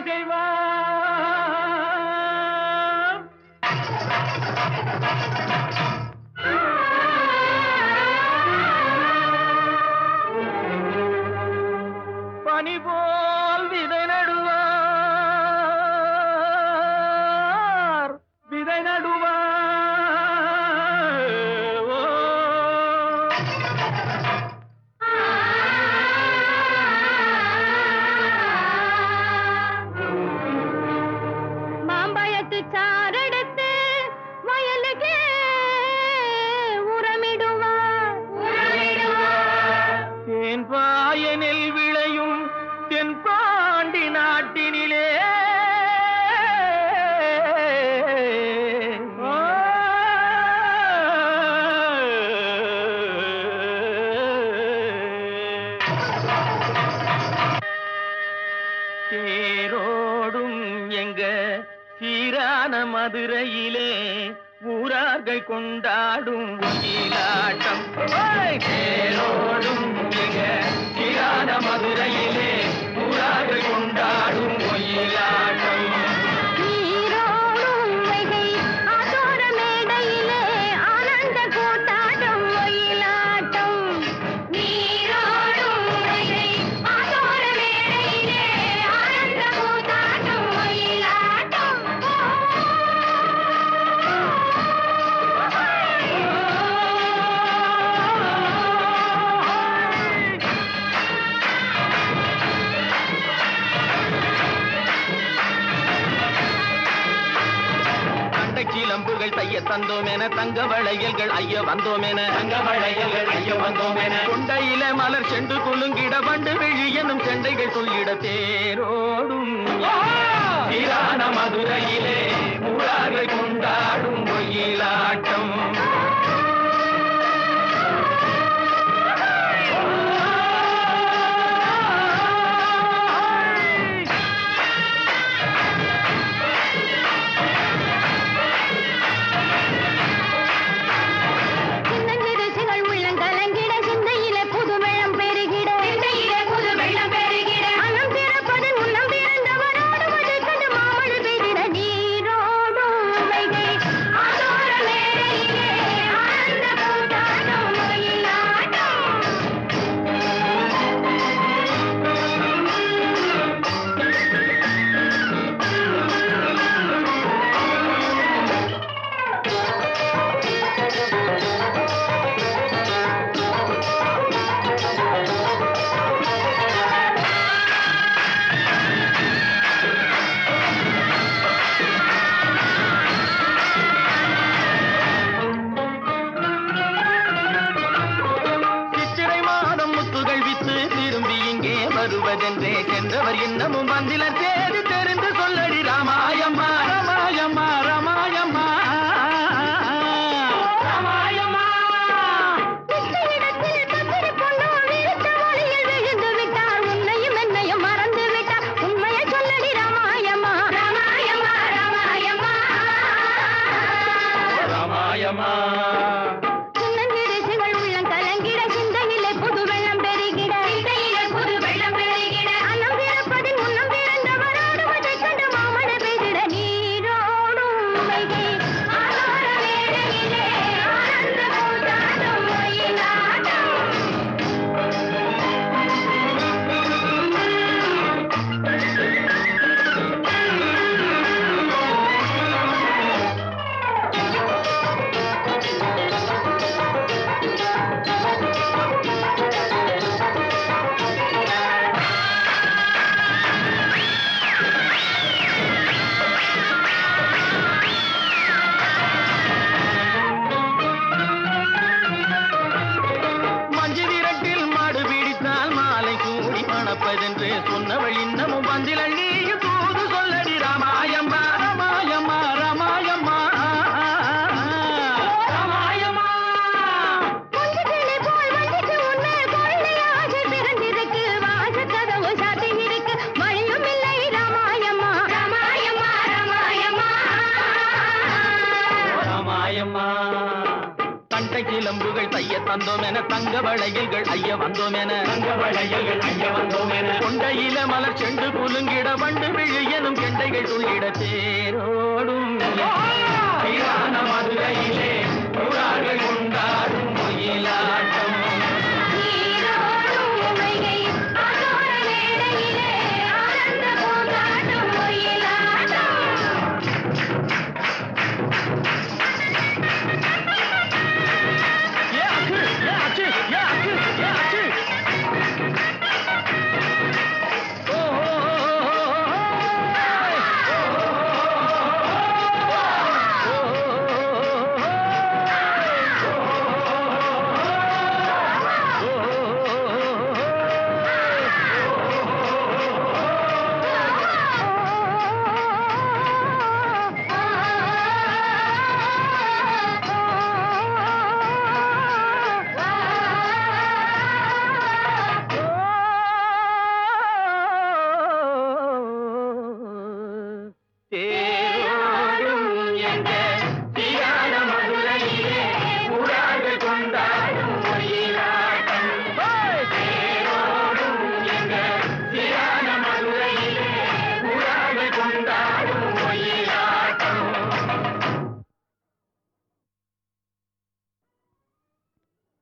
செய்வான் பனி போல் விதை நடுவார் விதை நடுவார் ஓ. மாம்பழத்து சாரெடுத்து வயலுக்கு உரமிடுவார் தேன் பாயனில் விளையும் தென்பாண்டி நாட்டினிலே தேரோடும் எங்க சீரான மதுரையிலே ஊரார்கள் கொண்டாடும் ஒயிலாட்டம் ஓய்! தேரோடும் எங்க சீரான மதுரையிலே ஊரார்கள் கொண்டாடும் ஒயிலாட்டம் நீரோடும் வைகை ஆத்தோர மேடையிலே ஆனந்த கூத்தாட்டம் ஒயிலாட்டம் நீரோடும் வைகை ஆத்தோர மேடையிலே ஆனந்த கூத்தாட்டம் தண்டை சிலம்புகள் தைய தந்தோம் என தங்க வளையல்கள் ஐய வந்தோம் என தங்க வளையல்கள் ஐய வந்தோம் என கொண்டையில மலர் செண்டு குலுங்கிட வண்டு விழி எனும் செண்டைகள் சொல்லிட தேரோடும் சீரான மதுரையிலே ஊரார்கள் கொண்டாடும் ஒயிலாட்டம் சின்னஞ்சிறுசுகள் உள்ளங்கலங்கிட சிந்தையிலே புது வெள்ளம் பெருகிட சிந்தையிலே புது வெள்ளம் பெருகிட அன்னம் பிறப்பது முன்னம் பிறந்தவரோடு மழை கண்டு மாமழை பெய்திட நீரோடும் வைகை ஆதோர மேடையிலே ஆனந்த கூத்தாட்டம் ஒயிலாட்டம் சித்திரை மாதம் முத்துகள் வித்து திரும்பி இங்கே வருவதென்றே சென்றவர் இன்னமும் வந்தில தேடி தெரிந்து சொல்லடி ராமாயம்மா ராமாயம்மா ராமாயம்மா ராமாயம்மா இடத்தில் கத்திரி பொண்ணு வீழ்த்த வழியில் விழுந்து விட்டார் உன்னையும் என்னையும் மறந்து விட்டார் உண்மையை சொல்லடி ராமாயம்மா ராமாயம்மா ராமாயம்மா ராமாயம்மா சின்னஞ்சிறுசுகள் உள்ளம் கலங்கிட சிந்தையிலே புது வெள்ளம் பெருகிட சிந்தையிலே புது வெள்ளம் பெருகிட அன்னம் பிறப்பதின் முன்னம் பிறந்தவரோடு மழை கண்டு மாமழை பெய்திட நீரோடும் வைகை ஆதார வேளையிலே ஆனந்த கூத்தாட்டம் ஒயிலாட்டம் மஞ்சு விரட்டில் மாடு பிடித்தால் மாலை கூடி மணப்பதென்று சொன்னவள் இன்னமும் வந்தில் அள்ளியும் தூது சொல்லடி ராமாயம்மா ராமாயம்மா ராமாயம்மா ராமாயம்மா கொஞ்சத்திலே போல் வந்துட்டு உன்னை கொள்ளையாக பிறந்திருக்கு வாசக்கதவு சாத்தியிருக்கு வழியும் இல்லை ராமாயம்மா ராமாயம்மா ராமாயம்மா ராமாயம்மா தண்டை கிளம்புகள் தைய தந்தோம் என தங்க வளையல்கள் ஐய வந்தோம் என தங்க வளையல்கள் ஐய வந்தோம் என கொண்டையில மலர் செண்டு குலுங்கிட வண்டு விழு என துள்ளிட தேரோடும்